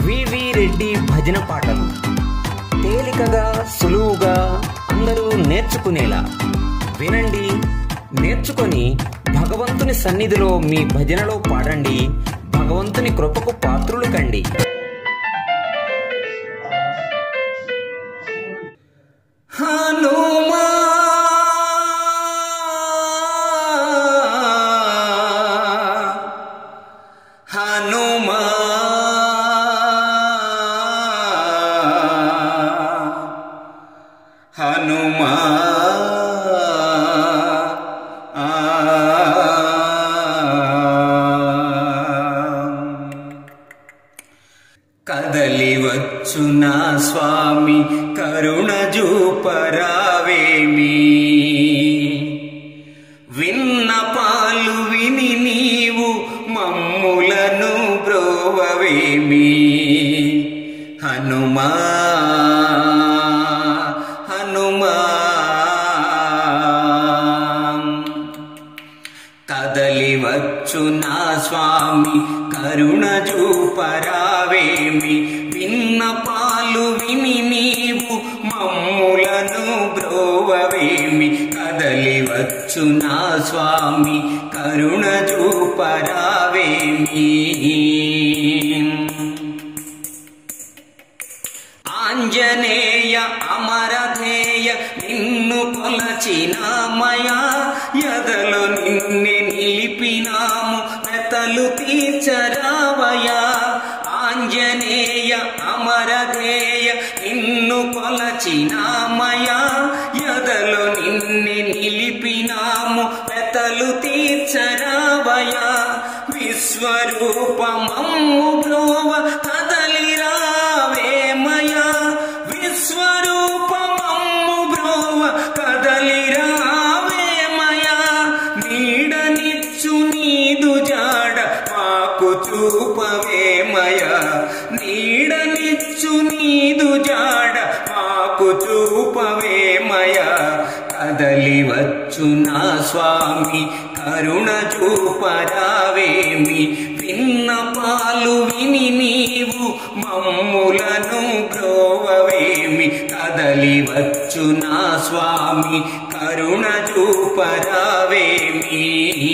వివి రెడ్డి భజన పాటలు తేలికగా సులువుగా అందరూ నేర్చుకునేలా వినండి నేర్చుకొని భగవంతుని సన్నిధిలో మీ భజనలో పాడండి భగవంతుని కృపకు పాత్రులు కండి హనుమా హనుమా హనుమా కదలి వచ్చు నా స్వామి కరుణ జూపరావేమి విన్న పాలు విని నీవు మమ్ములను బ్రోవవేమి హనుమా హనుమా కదలి వచ్చు నా స్వామి కరుణ చూపరావేమి విన్న పాలు విని నీవు మమ్ములను బ్రోవవేమి కదలి వచ్చు నా స్వామి కరుణ చూపరావేమి ఆంజనేయ అమరధేయ నిన్ను కొలచినామయా ఎదలో నిన్నే నిలిపినాము మెతలు తీర్చరావయా ఆంజనేయ అమరధేయ నిన్ను కొలచినామయా ఎదలో నిన్నే నిలిపినాము మెతలు తీర్చరావయా విశ్వరూపమమ్ము బ్రోవ కదలిరావేమయా విశ్వరూపమమ్ము బ్రోవ కదలిరావేమయా నీడనిచ్చు నీదు జాడ మాకు చూపవేమయా నీడనిచ్చు నీదు జాడ మాకు చూపవేమయా కదలి వచ్చు నా స్వామి కరుణ చూపరావేమి విన్న పాలు విని నీవు మమ్ములను బ్రోవవేమి కదలి వచ్చు నా స్వామి కరుణ చూపరావేమి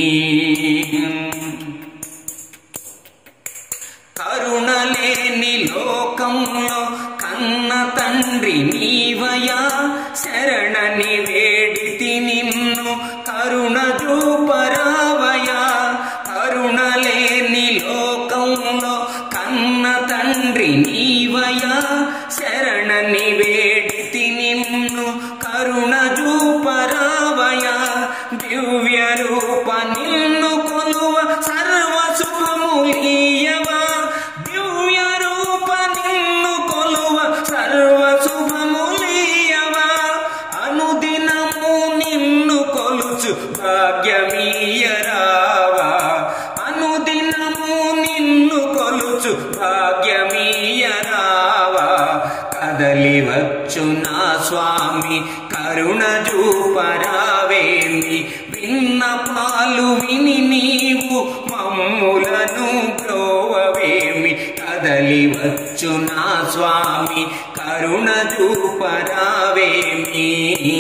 కరుణలేని లోకంలో కన్న తండ్రి నీవయా శరణని వేడితి నిన్ను కరుణ చూపరావయా కరుణలేని లోకంలో కన్న తండ్రి నీవయా శరణని వేడితి నిన్ను కరుణ చూపరావయా దివ్య రూప నిన్ను కొలువ సర్వ శుభములీయవా దివ్య రూప నిన్ను కొలువ సర్వ శుభములీయవా అనుదినము నిన్ను కొలుచు భాగ్యమీయరావా అనుదినము నిన్ను కొలుచు భాగ్యమీయరావా కదలి వచ్చు నా స్వామి కరుణ చూపరావేమి విన్న పాలు విని నీవు మమ్ములను బ్రోవవేమి కదలి వచ్చు నా స్వామి కరుణ చూపరావేమి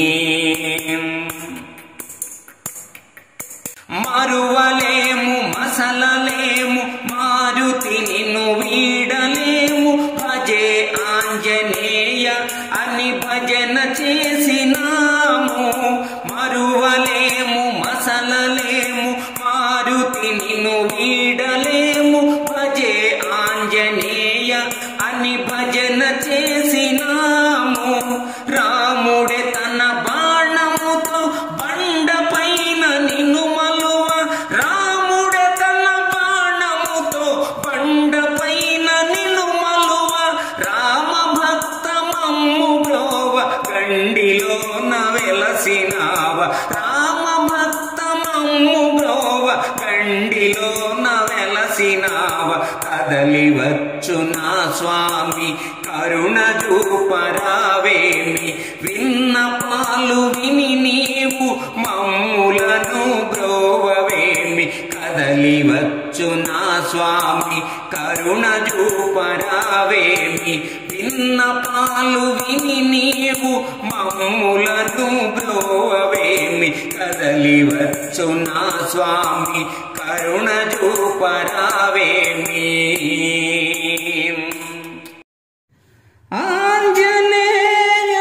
మరువలేము మసలలేము మారుతి నిన్ను వీడలేము భజే ఆంజనేయ అని భజన చేసినాము మరువలేము మసలలేము మారుతి నిన్ను వీడలేము భజే ఆంజనేయ అని భజన చేసినాము రాముడే తన బాణముతో బండ పైన నిన్ను మలువ రాముడే తన బాణముతో బండ పైన నిన్ను మలువ రామ భక్త మమ్ము బ్రోవ గండిలోన వెలసినావ రామ భక్త మమ్ము బ్రోవ గండిలోన వెలసినావ కదలి వచ్చు నా స్వామి కరుణ చూపరావేమి విన్న పాలు విని నీవు మమ్ములను బ్రోవవేమి కదలి వచ్చు వచ్చు నా స్వామి కరుణ చూపరావేమి విన్న పాలు విని నీవు మమ్ములను బ్రోవేమి కదలి వచ్చు నా స్వామి కరుణ చూపరావేమి ఆంజనేయ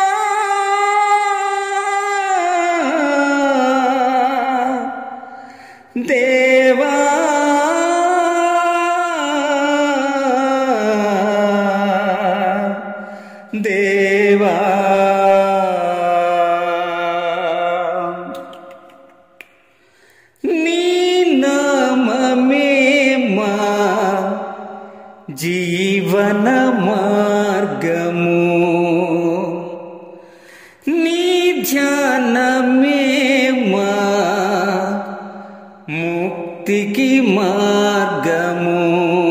దేవా దేవా నీ నామమే మా జీవన మార్గము నీ ధ్యానమే మా ముక్తికి మార్గము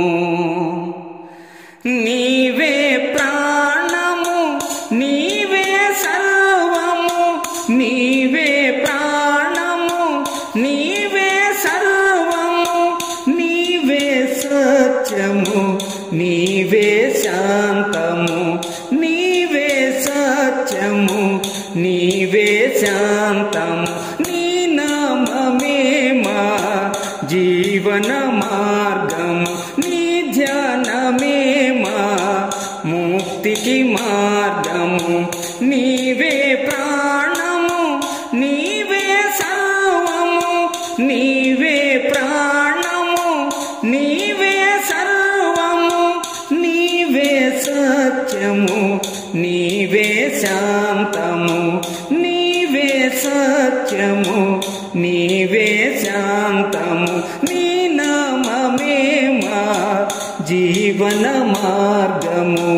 నీవే ప్రాణము నీవే సర్వము నీవే ప్రాణము నీవే సర్వము నీవే సత్యము నీవే శాంతము నీవే సత్యము నీవే శాంతము నీ నామమే మా జీవన మార్గము నీ ధ్యానమే మా ముక్తికి మార్గము నీవే ప్రాణము నీవే సర్వము నీవే ప్రాణము నీవే సర్వము నీవే సత్యము నీవే శాంతము నీవే సత్యము నీవే శాంతము నీ నామమే మా జీవన మార్గము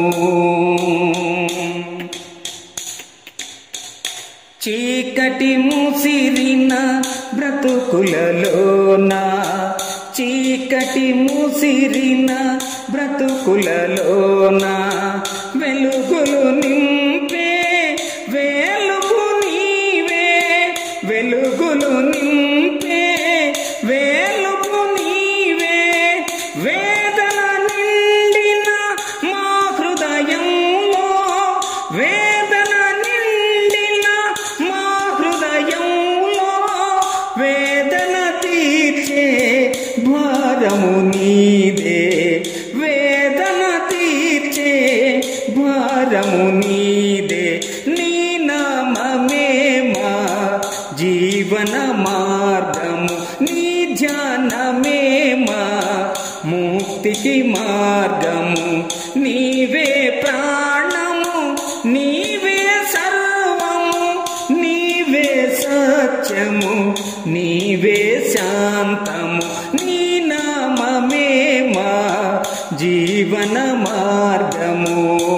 చీకటి ముసిరిన బ్రతుకులలోన చీకటి ముసిరిన బ్రతుకులలోన వెలుగులు నింపే వెలుగు నీవే వెలుగులు నింపే వెలుగు నీవే వేదన నిండిన మా హృదయంలో వేదన నిండిన మా హృదయంలో వేదన తీర్చే భారము నీదే వేదన తీర్చే భారము నీదే నీ నామమే మా జీవన మార్గము నీ ధ్యానమే మా ముక్తికి మార్గము నీవే ప్రాణము నీవే సర్వము నీవే సత్యము నీవే శాంతము నీ నామమే మా జీవన మార్గము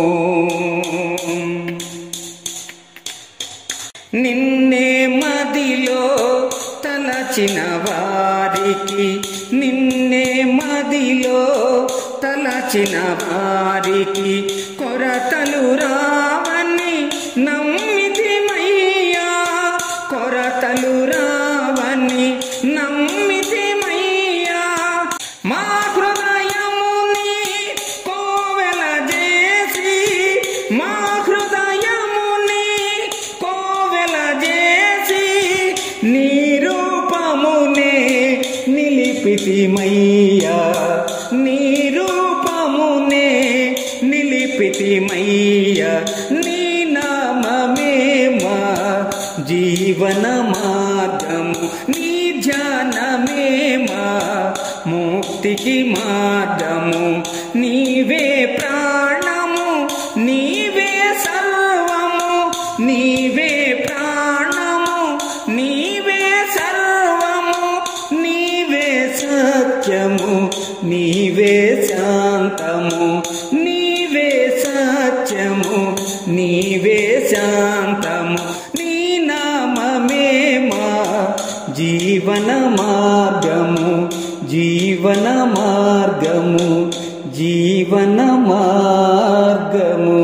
నిన్నే మదిలో తలచిన వారికి నిన్నే మదిలో తలచిన వారికి కొరతలు రావని నమ్మితిమయ్యా కొరతలు రావని నమ్మితిమయ్యా మా హృదయముని కోవెల చేసి మా హృదయముని కోవెల చేసి నీ రూపమునే నిలిపితిమయ్యా నీ రూపమునే నిలిపితిమయ్యా నీ నామమే మా జీవన మార్గము నీ ధ్యానమే మా ముక్తికి మార్గము నీవే ప్రాణము నీవే సర్వము నీవే ప్రాణము నీవే సర్వము నీవే సత్యము నీవే శాంతము నీవే సత్యము నీవే శాంతము నీ నామమే మా జీవన మార్గము జీవన మార్గము జీవన మార్గము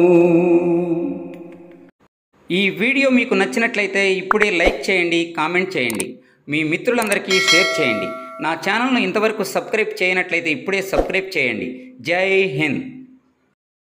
ఈ వీడియో మీకు నచ్చినట్లయితే ఇప్పుడే లైక్ చేయండి కామెంట్ చేయండి మీ మిత్రులందరికీ షేర్ చేయండి నా ఛానల్ను ఇంతవరకు సబ్స్క్రైబ్ చేయనట్లయితే ఇప్పుడే సబ్స్క్రైబ్ చేయండి జై హింద్